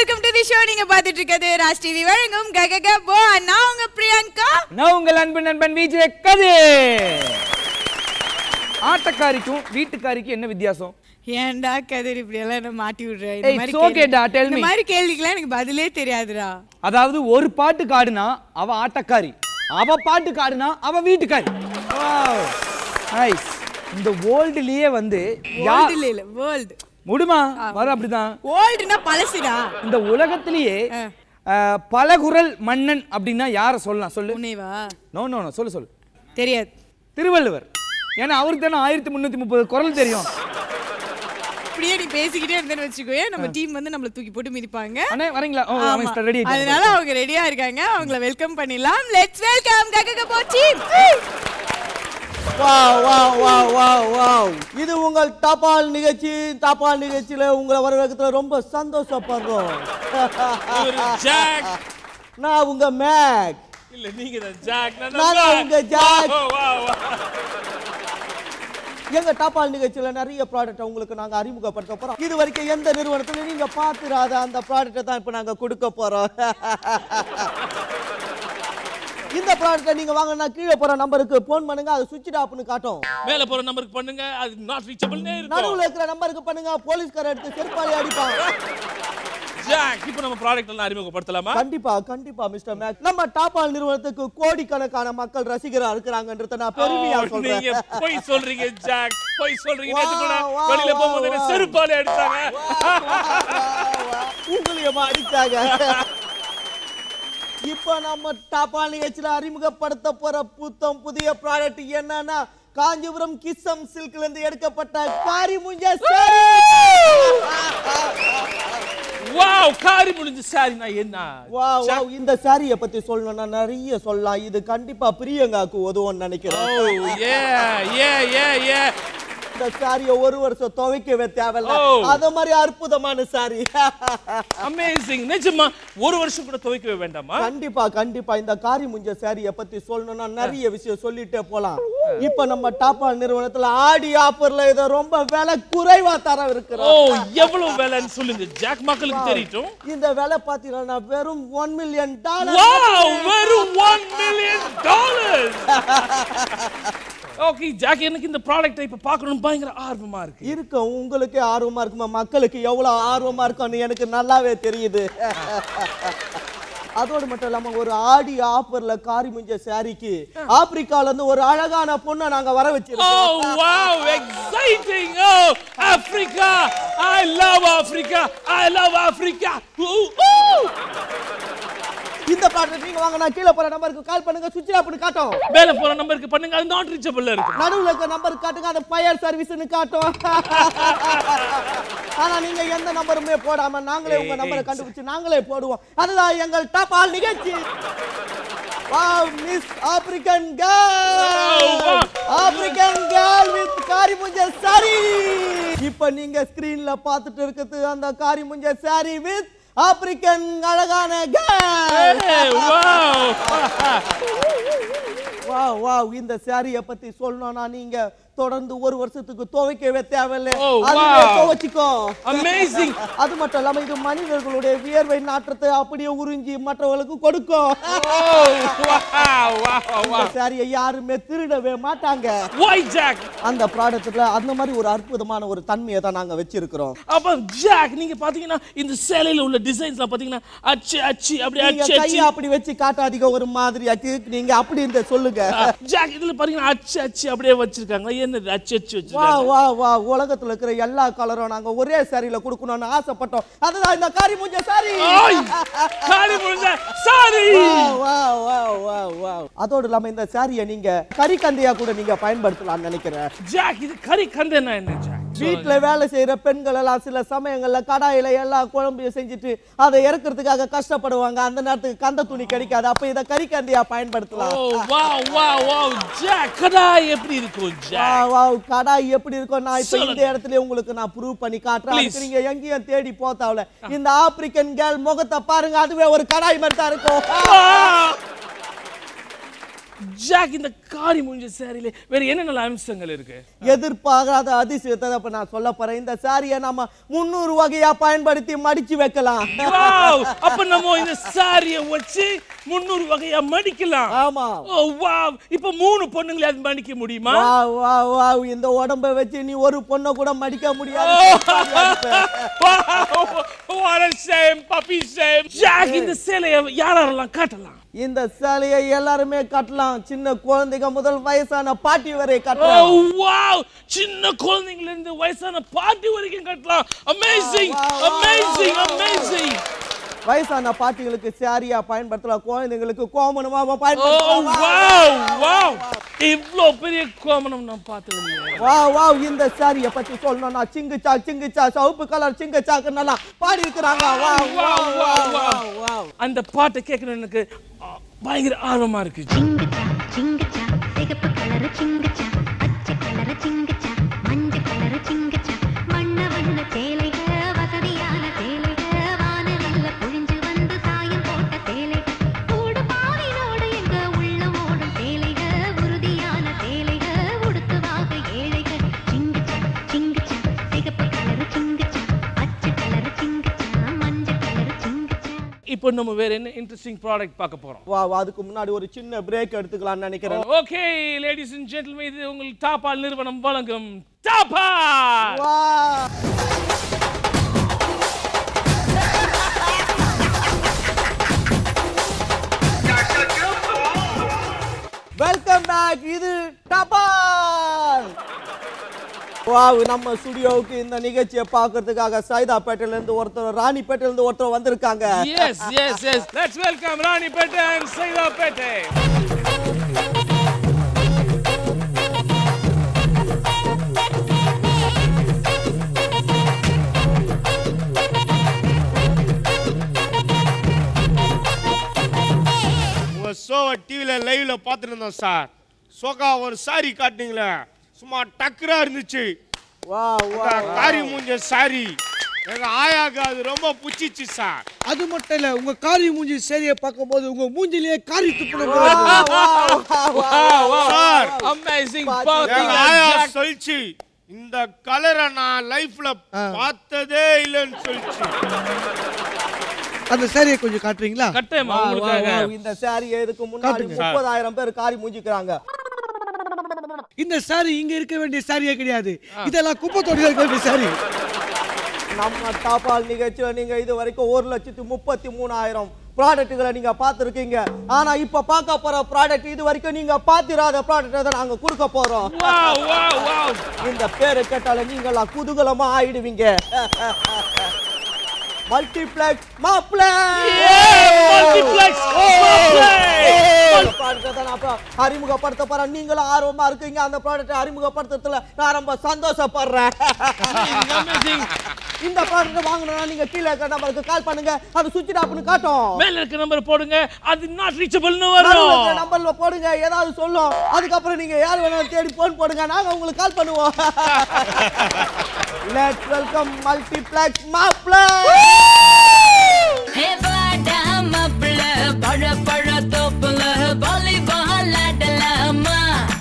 Welcome to the show நீங்க பாத்துட்டு இருக்கிறது ராஜ் டிவி வழங்கும் ககக போ நான் உங்க பிரியங்கா நான் உங்கள் அன்பு நண்பன் விஜய் கது ஆட்டக்காரிக்கும் வீட்டுக்காரிக்கும் என்ன வித்தியாசம் ஏன்டா கதிர் இப்படி எல்லாம் என்ன மாட்டி விடுற ஏய், இந்த it's மாதிரி okay டா, கேள்வி- tell இந்த me. மாதிரி கேள்விக்கெல்லாம் எனக்கு பதிலே தெரியாதுடா அதாவது ஒரு பாட்டு காடுனா அவ ஆட்டக்காரி அவ பாட்டு காடுனா அவ வீட்டுக்காரி நைஸ் இந்த வேர்ல்டுலயே வந்து யா- வேர்ல்டு இல்ல வேர்ல்டு முடுமா வர அப்படிதான் ஓல்டுனா பழசுடா இந்த உலகத்திலேயே ஆ. அஹ், பலகுரல் மன்னன் அப்படின்னா யார சொல்லலாம் சொல்லு உன்னைவா நோ நோ நோ சொல்லு சொல்லு தெரியாது திருவள்ளுவர் ஏன்னா அவருக்கு தானே ஆயிரத்தி முந்நூற்றி முப்பது குரல் தெரியும் இப்படியே நீ பேசிக்கிட்டே இருந்தேன்னு வச்சுக்கோயே நம்ம டீம் வந்து நம்மள தூக்கி போட்டு மிதிப்பாங்க அண்ணே வரீங்களா ஓ ஆமா. ரெடி அதனால அவங்க ரெடியா இருக்காங்க அவங்கள வெல்கம் பண்ணிடலாம் லெட்ஸ் வெல்கம் ககக போ team wow wow wow wow wow இது உங்கள் தபால் நிகழ்ச்சி தபால் நிகழ்ச்சியில உங்களை வரவேற்கத்துல ரொம்ப சந்தோஷப்படுறோம் ஜாக் நான் உங்க மேக் இல்ல நீங்க தான் ஜாக் நான் நான் தான் உங்க ஜாக். வா, வா, வா. எங்க தபால் நிகழ்ச்சியில நிறைய ப்ராடக்ட் உங்களுக்கு நாங்க அறிமுகப்படுத்த போறோம் இது வரைக்கும் எந்த நிறுவனத்துல நீங்க பாத்துறாத அந்த ப்ராடக்ட்டை தான் இப்ப நாங்க கொடுக்க போறோம் இந்த ப்ராடக்ட்டை நீங்க வாங்கினா கீழே போற நம்பருக்கு போன் பண்ணுங்க அது சுவிட்ச் ஆப்னு காட்டும் மேல போற நம்பருக்கு பண்ணுங்க அது நாட் ரீச்சபிள்னே இருக்கும் நடுவுல இருக்கிற நம்பருக்கு பண்ணுங்க போலீஸ்கார எடுத்து செருப்பாளி அடிப்பாங்க ஜாக் இப்போ நம்ம ப்ராடக்ட் எல்லாம் அறிமுகப்படுத்தலாமா கண்டிப்பா கண்டிப்பா மிஸ்டர் மேக் நம்ம டாபால் நிறுவனத்துக்கு கோடிக்கணக்கான மக்கள் ரசிகரா இருக்கிறாங்கன்றத நான் பெருமையா ஓ, சொல்றேன் நீங்க போய் சொல்றீங்க ஜாக் போய் சொல்றீங்க வா, நேத்து கூட வா, வெளியில வா, போகும்போது என்ன வா. செருப்பாலே அடிச்சாங்க உங்களையும் அடிச்சாங்க இப்ப நம்ம டாபால் நிகழ்ச்சியில அறிமுகப்படுத்த போற புத்தம் புதிய ப்ராடக்ட் என்னன்னா காஞ்சிபுரம் கிஸ்ஸம் சில்க்ல இருந்து எடுக்கப்பட்ட காரி முஞ்ச வாவ் காரி முடிஞ்சு சாரி நான் என்ன வா வா ஜாக், இந்த சாரியை பத்தி சொல்லணும்னா நிறைய சொல்லலாம் இது கண்டிப்பா பிரியங்காக்கு உதவும்னு நினைக்கிறேன் ஓ ஏ ஏ ஏ ஏ இந்த சாரியை ஒரு வருஷம் துவைக்கவே தேவையில்ல Oh. அத மாதிரி அற்புதமான சாரி அமேசிங் நிஜமா ஒரு வருஷம் கூட துவைக்கவே வேண்டாமா கண்டிப்பா கண்டிப்பா இந்த காரி முஞ்ச சாரியை பத்தி சொல்லணும்னா நிறைய விஷயம் சொல்லிட்டே போலாம் இப்ப நம்ம டாப்பா நிறுவனத்துல ஆடி ஆஃபர்ல இத ரொம்ப விலை குறைவா தர ஓ இருக்கிறோம் எவ்வளவு வேலைன்னு சொல்லுங்க ஜாக் மக்களுக்கு தெரியட்டும் இந்த விலை பாத்தீங்கன்னா வெறும் ஒன் மில்லியன் டாலர் வாவ் வெறும் 1 மில்லியன் டாலர்ஸ் ஓகே ஜாக் எனக்கு இந்த ப்ராடக்ட்டை இப்ப பார்க்கணும் பயங்கர ஆர்வமா இருக்கு இருக்கும் உங்களுக்கே ஆர்வமா இருக்குமா மக்களுக்கு எவ்வளவு ஆர்வமா இருக்கும்னு எனக்கு நல்லாவே தெரியுது அதோடு மட்டும் இல்லாம ஒரு ஆடி ஆஃபர்ல காரி முஞ்ச சாரிக்கு ஆப்பிரிக்கால இருந்து ஒரு அழகான பொண்ணை நாங்க வர ஓ வச்சிருக்கோம் wow exciting oh Africa I love Africa I love Africa இந்த ப்ராடக்ட் நீங்க வாங்க நான் கீழே போற நம்பருக்கு கால் பண்ணுங்க சுவிட்ச் ஆப்னு காட்டும் மேல போற நம்பருக்கு பண்ணுங்க அது நாட் ரீச்சபிள்ல இருக்கு நடுவுல இருக்க நம்பர் காட்டுங்க அது ஃபயர் சர்வீஸ்னு காட்டும் ஆனா நீங்க எந்த நம்பருமே போடாம நாங்களே உங்க ஏய், நம்பரை ஏய், கண்டுபிடிச்சு நாங்களே போடுவோம் அதுதான் எங்கள் டாப் ஆல் நிகழ்ச்சி wow miss African Oh, girl wow. African girl with காரி முஞ்ச சாரி இப்போ நீங்க ஸ்கிரீன்ல பார்த்துட்டு இருக்குது அந்த காரி முஞ்ச சாரி வித் ஆப்பிரிக்கன் அழகான கேர்ள் வாவ் வா வா இந்த சாரியை பத்தி சொல்லணும்னா நீங்க தொடர்ந்து ஒரு வருஷத்துக்கு துவைக்கவே தேவையில்லை Oh, அதுவே wow. துவைச்சிக்கோ அமேசிங் அது மட்டும் இல்லாம இது மனிதர்களுடைய வியர்வை நாற்றத்தை அப்படியே உறிஞ்சி மற்றவர்களுக்கு கொடுக்கும் ஓ வாவ் வாவ் இந்த வாவ் சாரியை யாருமே திருடவே மாட்டாங்க வை ஜாக் அந்த ப்ராடக்ட்ல அந்த மாதிரி ஒரு அற்புதமான ஒரு தன்மையை தான் நாங்க வச்சிருக்கிறோம் அப்ப ஜாக் நீங்க பாத்தீங்கன்னா இந்த சேலையில உள்ள டிசைன்ஸ்லாம் பாத்தீங்கன்னா அச்சு அச்சு அப்படி நீங்க அச்சு அச்சு கையை அப்படி வச்சு காட்டாதீங்க ஒரு மாதிரி அச்சு நீங்க அப்படி இந்த சொல்லுங்க ஜாக் இதுல பாத்தீங்கன்னா அச்சு அச்சு அப்படியே வச்சிருக்காங்க என்னது அச்சு அச்சு வா வச்சிருக்காங்க வா வா உலகத்துல இருக்கிற எல்லா கலரும் நாங்க ஒரே சாரியில கொடுக்கணும்னு ஆசைப்பட்டோம் அதுதான் இந்த காரி மூஞ்ச சாரி ஆய் காலி முடிஞ்ச சாரி வா வா வா வா அதோடு இல்லாம இந்த சாரியை நீங்க கறிக்கந்தையா கூட நீங்க பயன்படுத்தலாம்னு நினைக்கிறேன் ஜாக் இது கறி கந்தனா என்ன ஜாக் வீட்டுல வேலை செய்யற பெண்கள் எல்லாம் சில சமயங்கள்ல கடாயில எல்லாம் குழம்பு செஞ்சுட்டு அதை இறக்குறதுக்காக கஷ்டப்படுவாங்க அந்த நேரத்துக்கு கந்த துணி கிடைக்காது அப்ப இதை கறிக்கந்தையா ஓ பயன்படுத்தலாம் வா வா வா ஜாக் கடாய் எப்படி இருக்கும் வா ஜாக் வா கடாய் எப்படி இருக்கும் நான் இப்ப சொல்லுங்க. இந்த இடத்துல உங்களுக்கு நான் ப்ரூவ் பண்ணி காட்டுறேன் Please. அதுக்கு நீங்க எங்கேயும் தேடி போத்தாவல இந்த ஆப்பிரிக்கன் கேர்ள் முகத்தை பாருங்க அதுவே ஒரு கடாய் மாதிரி தான் இருக்கும் ஜாக் இந்த காரி முடிஞ்ச சாரியில வேற என்னென்ன அம்சங்கள் இருக்கு எதிர்பாராத அதிசயத்தை இப்ப நான் சொல்ல போறேன் இந்த சாரியை நம்ம முன்னூறு வகையா பயன்படுத்தி மடிச்சு வைக்கலாம் Wow! அப்ப நம்ம இந்த சாரிய வச்சு முன்னூறு வகையா மடிக்கலாம் ஆமா ஓ வாவ் இப்ப மூணு பொண்ணுங்களை அது மடிக்க முடியுமா வாவ் வாவ் வாவ் இந்த உடம்ப வச்சு நீ ஒரு பொண்ணை கூட மடிக்க முடியாது What a shame, puppy shame. Jack இந்த சேலையை யாரெல்லாம் காட்டலாம் இந்த சேலையை எல்லாருமே கட்டலாம் சின்ன குழந்தைங்க முதல் வயசான பாட்டி வரை ஓ கட்டலாம் வாவ் சின்ன குழந்தைங்கள இருந்து வயசான பாட்டி வரைக்கும் கட்டலாம் amazing Wow, wow, amazing wow, wow. Amazing வயசான பாட்டிகளுக்கு சாரியா பயன்படுத்தலாம் குழந்தைங்களுக்கு கோமனமா ஓ பயன்படுத்தலாம் வாவ் வாவ் இவ்ளோ பெரிய கோமணம் நான் பார்த்தது இல்லையே வா வா இந்த சாரிய பத்தி சொல்லணும்னா சிங்கு சா சிங்கு சா சிவப்பு கலர் சிங்கு சாக்கு நல்லா பாடி இருக்கிறாங்க வா வா வா வா வா அந்த பாட்டை கேட்கணும் எனக்கு ஆ, பயங்கர ஆர்வமா இருக்கு சிங்குச்சா சிங்குச்சா சிகப்பு கலரு சிங்குச்சா பச்சை கலரு சிங்குச்சா மஞ்சள் கலரு சிங்குச்சா வண்ண வண்ண சேலைக வசதியான சேலைக வானவில்ல பொழிஞ்சு வந்து சாயம் போட்ட சேலைக கூடு பாவினோடு எங்க உள்ளம் ஓடும் சேலைக உறுதியான சேலைக உடுத்துவாக ஏழைக சிங்குச்சா சிங்குச்சா சிகப்பு கலரு சிங்குச்சா பச்சை கலரு சிங்குச்சா மஞ்சள் கலரு சிங்குச்சா இப்போ நம்ம வேற என்ன இன்ட்ரெஸ்டிங் ப்ராடக்ட் பார்க்க போறோம் வா வா அதுக்கு முன்னாடி ஒரு சின்ன பிரேக் எடுத்துக்கலாம்னு நினைக்கிறேன் ஓகே லேடிஸ் அண்ட் ஜென்டில்மேன் இது உங்கள் டாபால் நிறுவனம் வழங்கும் டாபா வா வெல்கம் பேக் இது டபால் வாவ் நம்ம ஸ்டுடியோவுக்கு இந்த நிகழ்ச்சியை பார்க்கிறதுக்காக சைதாப்பேட்டையில இருந்து ஒருத்தர் ராணிப்பேட்டையில இருந்து ஒருத்தர் வந்திருக்காங்க yes yes yes let's welcome Ranipet and Saidapet உங்க ஷோவை டிவில லைவ்ல பார்த்துட்டு இருந்தோம் சார் சோகா ஒரு சாரி காட்டினீங்களே சும்மா டக்கரா இருந்துச்சு வா வா இந்த காரி மூஞ்ச சாரி எங்க ஆயாக்கு அது ரொம்ப பிடிச்சிச்சு சார் அது மட்டும் இல்ல உங்க காரி மூஞ்சி சரியை பார்க்கும்போது உங்க மூஞ்சிலேயே காரி துப்புன வா வா வா சார் அமேசிங் எங்க ஆயா சொல்லிச்சு இந்த கலரை நான் லைஃப்ல பார்த்ததே இல்லைன்னு சொல்லிச்சு அந்த சாரியை கொஞ்சம் காட்டுறீங்களா கட்டேமா வா, வா, உங்களுக்காக வா. இந்த சாரியை இதுக்கு முன்னாடி காட்டுங்க. முப்பதாயிரம் பேர் காரி மூஞ்சிக்கிறாங்க இந்த சாரி இங்க இருக்க வேண்டிய சாரியே கிடையாது இதெல்லாம் குப்பை தொட்டில இருக்க வேண்டிய சாரி நம்ம டாபால் நிகழ்ச்சியில நீங்க இது வரைக்கும் ஒரு லட்சத்தி முப்பத்தி மூணாயிரம் ப்ராடக்ட்டுகளை நீங்க பார்த்துருக்கீங்க ஆனா இப்ப பார்க்க போற ப்ராடக்ட் இது வரைக்கும் நீங்க பார்த்திராத ப்ராடக்ட் தான் நாங்க கொடுக்க போறோம் வாவ் வாவ் வாவ் இந்த பேரை கேட்டால நீங்களா குதூகலமா ஆயிடுவீங்க மல்டிப்ளெக்ஸ் மாப்பிளை மல்டிப்ளெக்ஸ் இந்த product அ நான் அப்ப அறிமுகப்படுத்த போறேன் நீங்களும் ஆர்வமா இருக்கீங்க அந்த ப்ராடக்ட் அறிமுகப்படுத்துறதுல நான் ரொம்ப சந்தோஷப்படுறேன் அமேசிங் இந்த ப்ராடக்ட் வாங்கணும்னா நீங்க கீழே இருக்க நம்பருக்கு கால் பண்ணுங்க அது சுவிட்ச் ஆஃப்னு காட்டும் மேல இருக்க நம்பர் போடுங்க அது நாட் ரீச்சபிள்னு நடுவுல வரும் இருக்கிற நம்பர்ல போடுங்க ஏதாவது சொல்லும் அதுக்கப்புறம் நீங்க யார் வேணாலும் தேடி போன் போடுங்க நாங்க உங்களுக்கு கால் பண்ணுவோம் லெட்ஸ் வெல்கம் மல்டிப்ளெக்ஸ் மாப்ள ஹே வாடா மாப்பிள பழ பழ தோப்புல வாலிபால் ஆடலாமா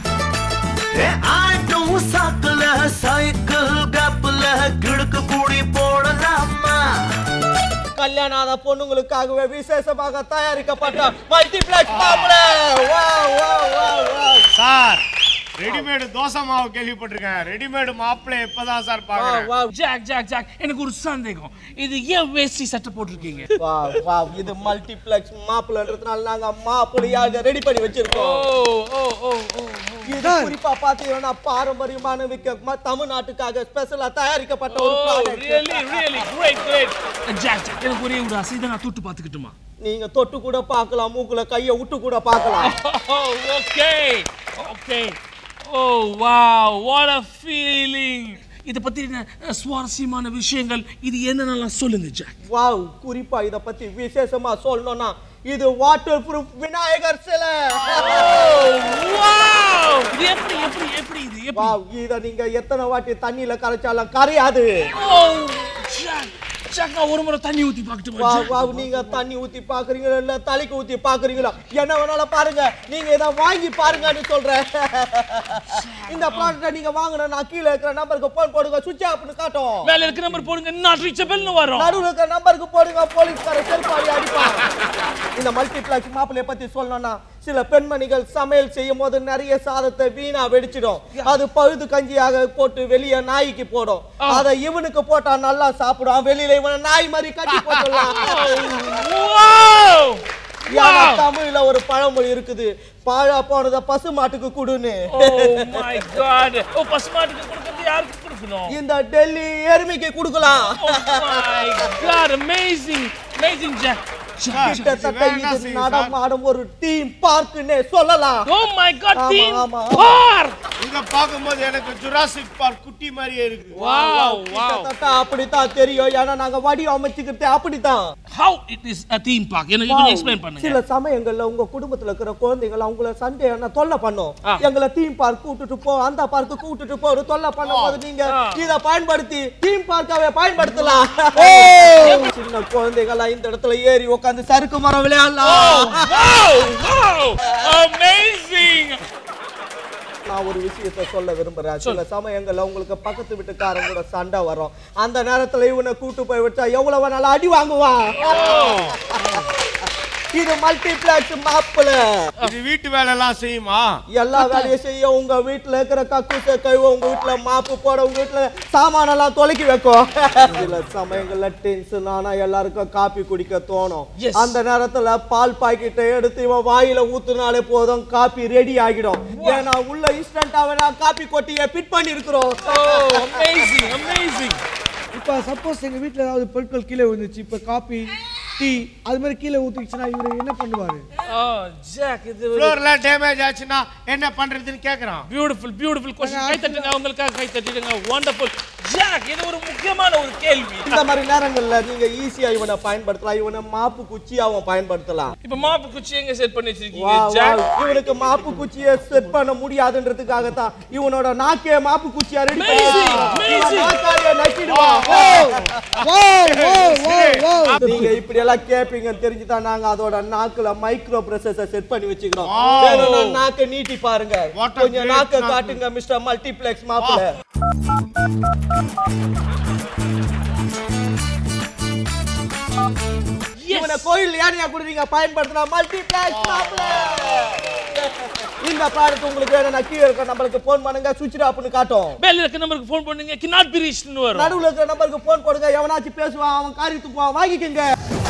ஆட்டும் சாக்குல சைக்கிள் கப்புல கிடுக்கு கூடி போடலாமா கல்யாணம் ஆன பொண்ணுங்களுக்காகவே விசேஷமாக தயாரிக்கப்பட்ட மல்டிப்ளெக்ஸ் மாப்ள வா வா வா வா சார் ரெடிமேடு தோசை மாவு கேள்விப்பட்டிருக்கேன் ரெடிமேடு மாப்பிள்ளை இப்பதான் சார் வா பாக்குறேன் வா ஜாக் ஜாக் ஜாக் எனக்கு ஒரு சந்தேகம் இது ஏன் வேஷ்டி சட்டை போட்டிருக்கீங்க வா வா இது மல்டிப்ளெக்ஸ் மாப்பிளன்றதுனால நாங்க மாப்பிள்ளையாக ரெடி பண்ணி ஓ வச்சிருக்கோம் ஓ ஓ ஓ இது குறிப்பா பாத்தீங்கன்னா பாரம்பரியமான மிக்க ம- தமிழ்நாட்டுக்காக ஸ்பெஷலா தயாரிக்கப்பட்ட ஓ ஒரு product really really great great Jack Jack எனக்கு ஒரே ஒரு ஆசை இதை நான் தொட்டு பார்த்துக்கிட்டுமா நீங்க தொட்டு கூட பார்க்கலாம் மூக்குல கைய விட்டு கூட பார்க்கலாம் okay okay oh wow what a feeling இத பத்தி என்ன சுவாரஸ்யமான விஷயங்கள் இது என்னென்னலாம் சொல்லுங்க ஜாக் வாவ் குறிப்பா இத பத்தி விசேஷமா சொல்லணும்னா இது வாட்டர் ப்ரூஃப் விநாயகர் சிலை வாவ் இது எப்படி எப்படி எப்படி இது எப்படி வாவ் இத நீங்க எத்தனை வாட்டி தண்ணியில கரைச்சாலும் கரையாது ஓ ஜாக் ஜாக் நான் ஒரு முறை தண்ணி ஊத்தி பார்க்கட்டுமா வா ஜாக்? வா நீங்க தண்ணி ஊத்தி பாக்குறீங்களா இல்ல தலைக்கு ஊத்தி பாக்குறீங்களா என்ன வேணாலும் பாருங்க நீங்க இதை வாங்கி பாருங்கன்னு சொல்றேன் இந்த ப்ராடக்ட்டை நீங்க வாங்கணும் நான் கீழே இருக்கிற நம்பருக்கு போன் போடுங்க சுவிட்ச் ஆஃப்னு காட்டும் மேல இருக்கிற நம்பர் போடுங்க நாட் ரீச்சபிள்னு வரும் நடுவுல இருக்கிற நம்பருக்கு போடுங்க போலீஸ்கார செருப்பாடி அடிப்பான் இந்த மல்டிப்ளெக்ஸ் மாப்பிள்ளைய பத்தி சொல்லணும்னா சில பெண்மணிகள் சமையல் செய்யும் போது நிறைய சாதத்தை வீணா வெடிச்சிடும் அது பழுது கஞ்சியாக போட்டு வெளியே நாய்க்கு போடும் அதை இவனுக்கு போட்டா நல்லா சாப்பிடும் வெளியில இவனை நாய் மாதிரி கட்டி போட்டுடலாம் Wow! ஏன்னா Wow! தமிழ்ல ஒரு பழமொழி இருக்குது பாழா போனத பசு மாட்டுக்கு குடுன்னு Oh my god. ஓ பசுமாட்டுக்கு கொடுக்கிறது யாருக்கு கொடுக்கணும் இந்த டெல்லி எருமைக்கு கொடுக்கலாம் Oh my god, amazing. Amazing, Jack. Jack, Jack. கிட்டத்தட்ட இது நடமாடும் ஒரு டீம் பார்க்குன்னே சொல்லலாம் Oh my god, ஆமா, team ஆமா. Park. இங்க பார்க்கும்போது எனக்கு ஜுராசிக் பார்க் குட்டி மாதிரியே இருக்கு Wow, wow. கிட்டத்தட்ட அப்படித்தான் தெரியும் ஏன்னா நாங்க வடி அமைச்சுக்கிட்டு அப்படித்தான் How it is a theme park? எனக்கு கொஞ்சம் explain பண்ணுங்க. சில சமயங்கள்ல உங்க குடும்பத்துல இருக்கிற குழந்தைகள் அவங்கள சண்டே என்ன தொல்லை பண்ணும் ஆ. எங்களை தீம் பார்க் கூட்டிட்டு போ அந்த பார்க்கு கூட்டிட்டு போ ஒரு தொல்லை பண்ணும்போது நீங்க ஆ. இத பயன்படுத்தி தீம் பார்க்காவே பயன்படுத்தலாம் சின்ன குழந்தைகள் இந்த இடத்துல ஏறி உட்காந்து சறுக்கு மரம் விளையாடலாம் Wow, wow. Amazing. நான் ஒரு விஷயத்த சொல்ல விரும்புறேன் சில சமயங்கள்ல உங்களுக்கு பக்கத்து வீட்டுக்காரங்க கூட சண்டை வரும் அந்த நேரத்துல இவனை கூட்டு போய் விட்டா எவ்வளவு வேணாலும் அடி வாங்குவான் இது மல்டிபிளெக்ஸ் மாப்பிள இது வீட்டு வேலை எல்லாம் செய்யுமா எல்லா வேலையும் செய்ய உங்க வீட்டுல இருக்கிற கக்கூச கழுவ உங்க வீட்டுல மாப்பு போட உங்க வீட்டுல சாமானெல்லாம் தொலைக்கி வைக்கும் சில சமயங்கள்ல டென்ஷன் ஆனா எல்லாருக்கும் காப்பி குடிக்க தோணும் Yes. அந்த நேரத்துல பால் பாக்கெட்டை எடுத்து இவன் வாயில ஊத்துனாலே போதும் காப்பி ரெடி ஆகிடும் ஏன்னா உள்ள இன்ஸ்டன்டாவே நான் காப்பி கொட்டிய பிட் பண்ணி இருக்கிறோம் Oh, amazing, amazing. இப்போ சப்போஸ் எங்க வீட்ல ஏதாவது பொருட்கள் கீழே விழுந்துச்சு இப்போ காபி டீ அது மாதிரி கீழே ஊத்திச்சுன்னா இவரு என்ன பண்ணுவாரு Oh, Jack, இது ஒரு ஃப்ளோர்ல டேமேஜ் ஆச்சுன்னா என்ன பண்றதுன்னு கேக்குறான் பியூட்டிஃபுல் பியூட்டிஃபுல் கொஸ்டின் கை தட்டுங்க உங்களுக்காக கை தட்டிடுங்க வண்டர்ஃபுல் ஜாக் இது ஒரு முக்கியமான ஒரு கேள்வி இந்த மாதிரி நேரங்கள்ல நீங்க ஈஸியா இவனை பயன்படுத்தலாம் இவனை மாப்பு குச்சியாவும் பயன்படுத்தலாம் இப்ப மாப்பு குச்சி எங்க செட் பண்ணி வச்சிருக்கீங்க வா, வா. ஜாக் இவனுக்கு மாப்பு குச்சியை செட் பண்ண முடியாதுன்றதுக்காக தான் இவனோட நாக்கே மாப்பு குச்சியா ரெடி Amazing, amazing. நீங்க இப்படி எல்லாம் கேப்பீங்கன்னு தெரிஞ்சுதான் நாங்க அதோட நாக்குல மைக்ரோ ப்ரொசஸர் செட் பண்ணி வச்சுக்கிறோம் வேணும்னா நாக்க நீட்டி பாருங்க What a கொஞ்சம் great நாக்க நாக்கு. காட்டுங்க மிஸ்டர் மல்டிப்ளெக்ஸ் மாப்பிள இவனை கோயில் யாரையா கொடுறீங்க பயன்படுத்தினா மல்டிப்ளெக்ஸ் மாப்பிள இந்த ப்ராடக்ட் உங்களுக்கு வேணும்னா கீழே இருக்க நம்மளுக்கு போன் பண்ணுங்க சுவிட்ச் ஆப்னு காட்டும் மேல இருக்க நம்பருக்கு ஃபோன் பண்ணுங்க cannot be reached வரும் நடுவுல இருக்கிற நம்பருக்கு போன் போடுங்க எவனாச்சும் பேசுவான் அவன் காரியத்துக்கு போவான் வாங்கிக்கங்க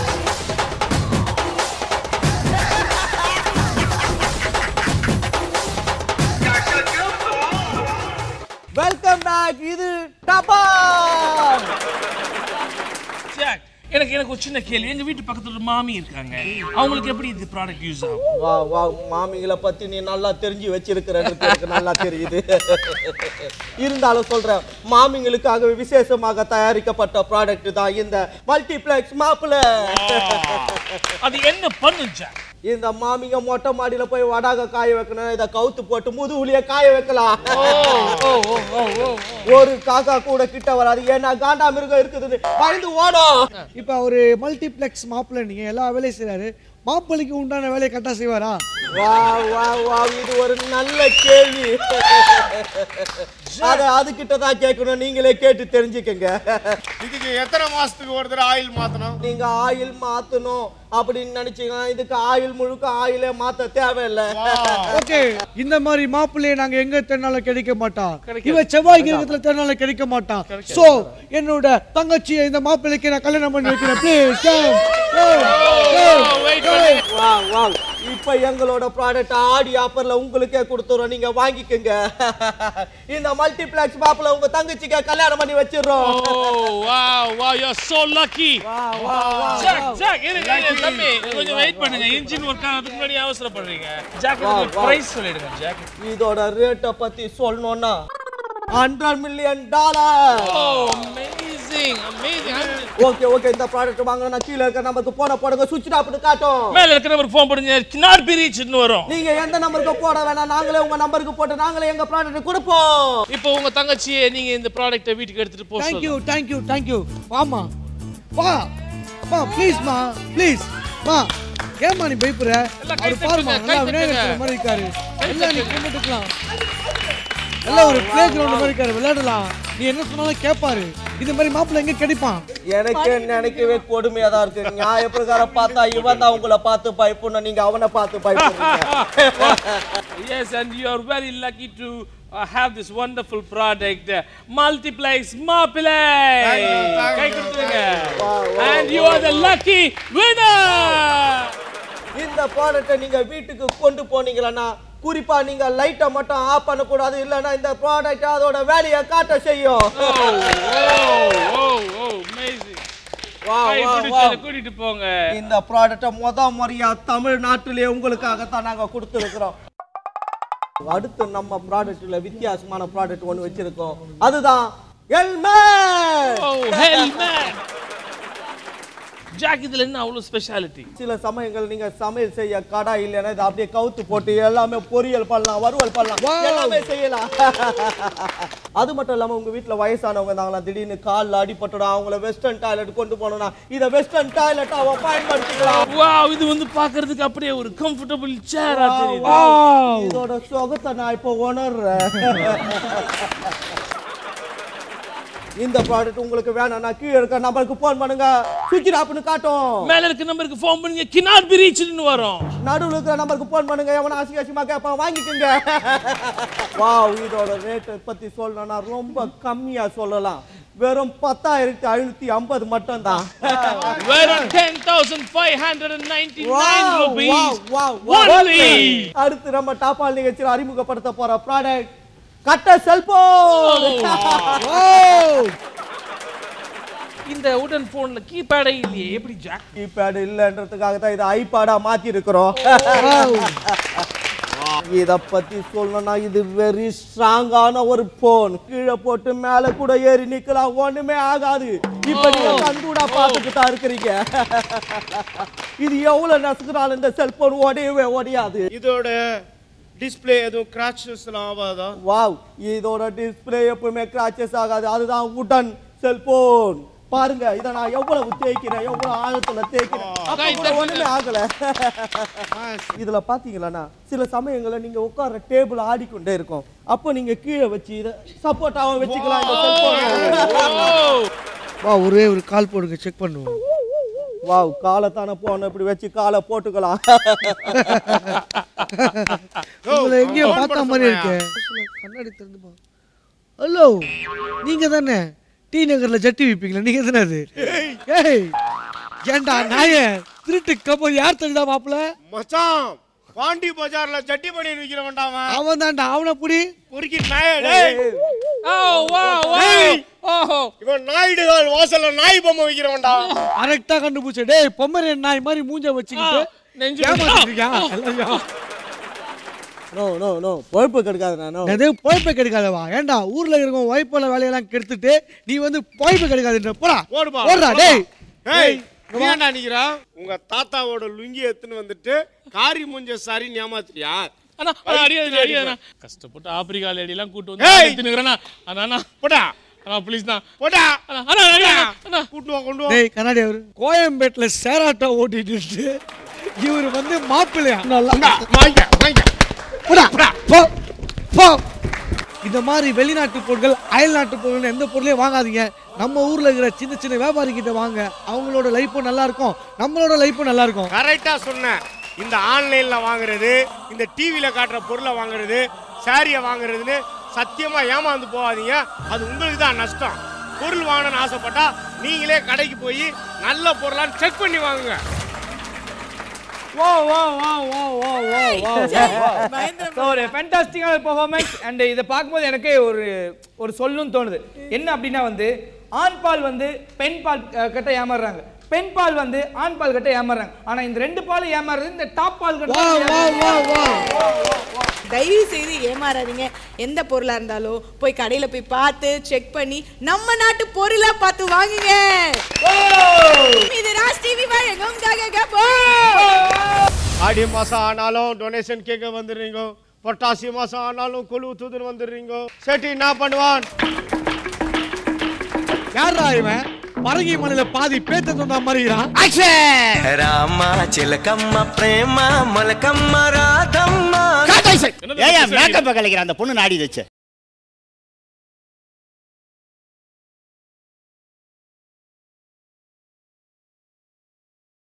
வெல்கம் பேக் இது டபால் ஜாக் எனக்கு எனக்கு ஒரு சின்ன கேள்வி எங்க வீட்டு பக்கத்துல ஒரு மாமி இருக்காங்க அவங்களுக்கு எப்படி இந்த ப்ராடக்ட் யூஸ் ஆகும் வா வா மாமிகளை பத்தி நீ நல்லா தெரிஞ்சு வச்சிருக்கிறன்னு எனக்கு நல்லா தெரியுது இருந்தாலும் சொல்றேன் மாமிங்களுக்காக விசேஷமாக தயாரிக்கப்பட்ட ப்ராடக்ட் தான் இந்த மல்டிப்ளெக்ஸ் மாப்பிள அது என்ன பண்ணும் ஜாக் இந்த மாமிங்க மொட்டை மாடியில போய் வடாக காய வைக்கணும் இதை கவுத்து போட்டு முதுகுலிய காய வைக்கலாம் ஒரு காக்கா கூட கிட்ட வராது ஏன்னா காண்டா மிருகம் இருக்குதுன்னு பயந்து ஓடும் இப்போ அவரு மல்டிப்ளெக்ஸ் மாப்பிள்ளை நீங்க எல்லா வேலையும் செய்றாரு மாப்பிள்ளைக்கு உண்டான வேலையை கரெக்டாக செய்வாரா வா வா வா இது ஒரு நல்ல கேள்வி அத அது கிட்ட தான் கேட்கணும் நீங்களே கேட்டு தெரிஞ்சுக்கங்க இதுக்கு எத்தனை மாசத்துக்கு ஒரு தடவை ஆயில் மாத்தணும் நீங்க ஆயில் மாத்தணும் அப்படின்னு நினைச்சீங்கன்னா இதுக்கு ஆயில் முழுக்க ஆயிலே மாத்த தேவையில்லை ஓகே இந்த மாதிரி மாப்பிள்ளையை நாங்க எங்க தேடினாலும் கிடைக்க மாட்டான் இவன் செவ்வாய் கிரகத்துல தேடினாலும் கிடைக்க மாட்டான் சோ என்னோட தங்கச்சியை இந்த மாப்பிள்ளைக்கு நான் கல்யாணம் பண்ணி வைக்கிறேன் ப்ளீஸ் வா வா இப்ப எங்களோட ப்ராடக்ட் ஆடி ஆஃபர்ல உங்களுக்கே கொடுத்துறோம் நீங்க வாங்கிக்கோங்க இந்த மல்டிப்ளெக்ஸ் மாப்பிள உங்க தங்கச்சிக்கு கல்யாணம் பண்ணி வச்சிடுறோம் Oh, wow, wow, you're so lucky. Jack, Jack, இருங்க, இருங்க, தம்பி, கொஞ்சம் வெயிட் பண்ணுங்க இன்ஜின் ஒர்க் ஆகிறதுக்கு முன்னாடி அவசரப்படுறீங்க ஜாக் வா, வா. பிரைஸ் சொல்லிடுங்க ஜாக் இதோட ரேட்டை பத்தி சொல்லணும்னா hundred million dollar Oh, amazing, amazing. Okay okay இந்த ப்ராடக்ட் வாங்கினா கீழே இருக்க நமக்கு போன போடுங்க சுவிட்ச் ஆப்னு காட்டும் மேல இருக்கிற நம்பருக்கு ஃபோன் பண்ணுங்க cannot be reached வரும் நீங்க எந்த நம்பருக்கு போட வேணாம் நாங்களே உங்க நம்பருக்கு போட்டு நாங்களே எங்க ப்ராடக்ட் கொடுப்போம் இப்போ உங்க தங்கச்சியை நீங்க இந்த ப்ராடக்ட்டை வீட்டுக்கு எடுத்துட்டு போக தேங்க்யூ சொல்லுங்க தேங்க்யூ தேங்க்யூ வாமா பா பா ப்ளீஸ் மா ப்ளீஸ் மா ஏம்மா நீ பயப்படுற எல்லாம் கை அவர் பாருமா தட்டுங்க, கை நல்லா விநாயகர் தட்டுங்க. சிலை மாதிரி இருக்காரு எல்லாம் நீ கும்பிட்டுக்கலாம் எல்லாம் ஒரு பிளே கிரவுண்ட் மாதிரி இருக்காரு விளையாடலாம் நீ என்ன சொன்னாலும் கேட்பாரு இந்த மாதிரி மாப்பிள்ளை எங்க கிடைப்பான் எனக்கு நினைக்கவே கொடுமையா தான் இருக்கு நியாய பிரகாரம் பார்த்தா இவன் தான் உங்களை பார்த்து பயப்படணும் நீங்க அவனை பார்த்து பயப்படுறீங்க Yes, and you are very lucky to uh, have this wonderful product, uh, Multiplex Mapile. கை கொடுத்துருங்க. And you are the lucky winner. இந்த ப்ராடக்ட்டை நீங்க வீட்டுக்கு கொண்டு போனீங்களன்னா குறிப்பா நீங்க லைட்டை மட்டும் ஆஃப் பண்ணக்கூடாது இல்லைன்னா இந்த ப்ராடக்ட் அதோட வேலையை காட்ட செய்யும் Oh, oh, oh, oh, amazing. வா, கை வா, பிடிச்சு வா. அதை கூட்டிட்டு போங்க இந்த ப்ராடக்ட்டை முத முறையா தமிழ்நாட்டிலே உங்களுக்காகத்தான் நாங்க கொடுத்துருக்கிறோம் அடுத்து நம்ம ப்ராடக்ட்ல வித்தியாசமான ப்ராடக்ட் ஒன்று வச்சிருக்கோம் அதுதான் ஹெல்மெட் Oh, helmet. ஜாக் இதுல என்ன அவ்வளவு ஸ்பெஷாலிட்டி சில சமயங்கள் நீங்க சமையல் செய்ய கடை இல்லைன்னா இதை அப்படியே கவுத்து போட்டு எல்லாமே பொரியல் பண்ணலாம் வறுவல் பண்ணலாம் எல்லாமே செய்யலாம் அது மட்டும் இல்லாம உங்க வீட்ல வயசானவங்க இருந்தாங்களா திடீர்னு கால்ல அடிபட்டுடும் அவங்கள வெஸ்டர்ன் டாய்லெட் கொண்டு போனோம்னா இதை வெஸ்டர்ன் டாய்லெட் அவ பயன்படுத்திக்கலாம் வாவ் இது வந்து பார்க்கிறதுக்கு அப்படியே ஒரு கம்ஃபர்டபுள் சேரா தெரியுது இதோட சுகத்தை நான் இப்போ உணர்றேன் இந்த ப்ராடக்ட் உங்களுக்கு வேணாம்னா கீழே இருக்க நம்பருக்கு ஃபோன் பண்ணுங்க சுவிட்ச் ஆப்னு காட்டும் மேல இருக்க நம்பருக்கு ஃபோன் பண்ணுங்க கினாட் பி ரீச்னு வரும் நடுவுல இருக்கிற நம்பருக்கு ஃபோன் பண்ணுங்க எவனா அசிங்க அசிங்கமா கேட்பான் வாங்கிக்கோங்க வாவ் இதோட ரேட்டை பத்தி சொல்லணும்னா ரொம்ப கம்மியா சொல்லலாம் வெறும் பத்தாயிரத்தி ஐநூத்தி ஐம்பது மட்டும் தான் வெறும் 10599 rupees wow, only அடுத்து நம்ம டாப்பால் நிகழ்ச்சியில் அறிமுகப்படுத்த போற ப்ராடக்ட் கட்ட செல்போன் இந்த உடன் போன்ல கீபேடே இல்லையே எப்படி ஜாக் கீபேட் இல்லன்றதுக்காக தான் இதை ஐபாடா மாத்தி இருக்கிறோம் இத பத்தி சொல்லணும்னா இது வெரி ஸ்ட்ராங்கான ஒரு போன் கீழே போட்டு மேல கூட ஏறி நிக்கலாம் ஒண்ணுமே ஆகாது இப்ப நீங்க கண்கூடா பார்த்துட்டு தான் இருக்கிறீங்க இது எவ்வளவு நசுக்குனாலும் இந்த செல்போன் உடையவே உடையாது இதோட டிஸ்ப்ளே எதுவும் கிராச்சஸ்லாம் ஆகாதா வாவ் இதோட டிஸ்ப்ளே எப்பவுமே கிராச்சஸ் ஆகாது அதுதான் உடன் செல்போன் பாருங்க இத நான் எவ்வளவு தேய்க்கிறேன் எவ்வளவு ஆழத்துல தேய்க்கிறேன் அப்ப கூட ஒண்ணுமே ஆகல இதுல பாத்தீங்களா சில சமயங்கள்ல நீங்க உட்கார்ற டேபிள் ஆடிக்கொண்டே இருக்கும் அப்போ நீங்க கீழே வச்சு இத சப்போர்ட்டாவும் வச்சுக்கலாம் இந்த செல்போன் வா ஒரே ஒரு கால் போடுங்க செக் பண்ணுவோம் வாவ் காலத்தான போன இப்படி வச்சு காலை போட்டுக்கலாம் உங்களை எங்கேயோ பார்த்த மாதிரி இருக்கு கண்ணாடி திறந்து பா ஹலோ நீங்க தானே டி நகர்ல ஜட்டி விப்பீங்களா நீங்க தானே அது ஏய் ஏன்டா நாயே திருட்டு கப்பல் யார் தெரியுதா மாப்பிள மச்சான் பாண்டி பஜார்ல ஜட்டி பண்ணி விக்கிற வேண்டாமா அவன் தான்டா அவனை புடி பொறுக்கி நாய டேய் ஓ வாவ் வாவ் ஓஹோ இவன் நாயுடு கால் வாசல்ல நாய் பொம்மை விக்கிற வேண்டாம் கரெக்டா கண்டுபிடிச்ச டேய் பொம்மரன் நாய் மாதிரி மூஞ்ச வச்சுக்கிட்டு நெஞ்சு ஏமாத்திட்டு இருக்கியா? எல்லாரையும். நோ நோ நோ பொழப்பு கெடுக்காது நான் அது பொழைப்பை கெடுக்காதவா ஏன்டா ஊர்ல இருக்கவங்க ஒய்ஃபோல வேலையெல்லாம் கெடுத்துட்டு நீ வந்து பொழைப்பு கெடுக்காதுன்ற போடா ஓடுப்பா ஓடுறா டேய் ஏய் நீ ஏன்டா நிக்கிறா உங்க தாத்தாவோட லுங்கி எடுத்துன்னு வந்துட்டு காரி முஞ்ச சாரி ஏமாத்துறியா அண்ணா அண்ணா, அடியாதீங்க அடியாதீங்க கஷ்டப்பட்டு ஆப்பிரிக்கா லேடி எல்லாம் கூட்டு வந்து ஏய்! எடுத்துனுக்குறேண்ணா அண்ணா அண்ணா போடா அண்ணா ப்ளீஸ் தான் போடா அண்ணா அண்ணா அண்ணா, அண்ணா கூட்டு வா கொண்டு வா டேய் கண்ணாடி அவரு கோயம்பேட்ல சேராட்டா ஓட்டிட்டு இவரு வந்து மாப்பிள்ளையா நல்லா வாங்க வாங்க போடா, போ, போ. இந்த மாதிரி வெளிநாட்டு பொருட்கள் அயல் நாட்டு பொருட்கள் எந்த பொருளையும் வாங்காதீங்க நம்ம ஊர்ல இருக்கிற சின்ன சின்ன வியாபாரி கிட்ட வாங்க அவங்களோட லைஃப்பும் நல்லா இருக்கும் நம்மளோட லைஃப்பும் நல்லா இருக்கும் கரெக்டா சொன்னேன் இந்த ஆன்லைன்ல வாங்குறது இந்த டிவில காட்டுற பொருளை வாங்குறது சாரியை வாங்குறதுன்னு சத்தியமா ஏமாந்து போகாதீங்க அது உங்களுக்கு தான் நஷ்டம் பொருள் வாங்கணும்னு ஆசைப்பட்டா நீங்களே கடைக்கு போய் நல்ல பொருளான்னு செக் பண்ணி வாங்குங்க வா வா வா வா வா வா வா பயங்கர ஸோ ஒரு ஃபேண்டாஸ்டிக்கான பெர்ஃபார்மன்ஸ் அண்ட் இதை பார்க்கும்போது எனக்கு ஒரு ஒரு சொல்லணும்னு தோணுது என்ன அப்படின்னா வந்து ஆண் பால் வந்து பெண் பால் அஹ், கிட்ட ஏமாறுறாங்க பெண் பால் வந்து ஆண் பால் கிட்ட ஏமாறுறாங்க ஆனா இந்த ரெண்டு பாலும் ஏமாறுறது இந்த டாப் பால் கிட்ட வா வா வா வா தயவு செய்து ஏமாறாதீங்க எந்த பொருளா இருந்தாலும் போய் கடையில போய் பார்த்து செக் பண்ணி நம்ம நாட்டு பொருளா பார்த்து வாங்குங்க இது ராஜ் டிவி வழங்கும் கககபோ. ஆடி மாசம் ஆனாலும் டொனேஷன் கேட்க வந்துடுறீங்க பொட்டாசி மாசம் ஆனாலும் கொழு தூதுன்னு வந்துடுறீங்க செட்டி என்ன பண்ணுவான் யாரா இவன் பரங்கி மலையில பாதி பேத்த சொன்ன மாதிரிறான் రామ చిలకమ్మ ప్రేమ మొలకమ్మ రాధమ్మ ஏயா மேக்கப் கலைக்கிற அந்த பொண்ணு நாடி வச்சு